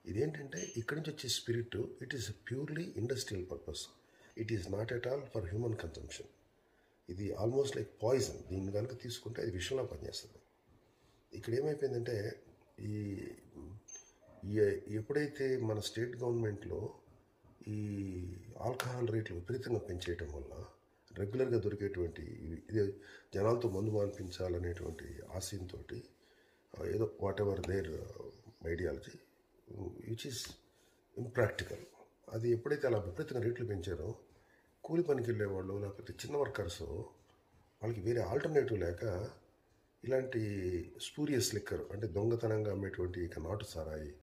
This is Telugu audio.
ఇదేంటంటే ఇక్కడి నుంచి వచ్చే spirit it is purely industrial purpose it is not at all for human consumption ఇది ఆల్మోస్ట్ లైక్ పాయిజన్ దీన్ని కనుక తీసుకుంటే అది విషయంలో పనిచేస్తుంది ఇక్కడ ఏమైపోయిందంటే ఈ ఈ- ఎప్పుడైతే మన స్టేట్ గవర్నమెంట్లో ఈ ఆల్కహాల్ రేట్లు విపరీతంగా పెంచేయటం వల్ల రెగ్యులర్గా దొరికేటువంటి ఇవి- ఇది జనాలతో మందు మాన్పించాలనేటువంటి ఆశయంతో ఏదో whatever their ideology which is impractical అది ఎప్పుడైతే అలా విపరీతంగా రేట్లు పెంచారో కూలి పనికి వెళ్ళేవాళ్ళు లేకపోతే చిన్న వర్కర్స్ వాళ్ళకి వేరే ఆల్టర్నేటివ్ లేక ఇలాంటి స్పూరియస్ లిక్కర్ అంటే దొంగతనంగా అమ్మేటువంటి ఇక నాటు సారాయి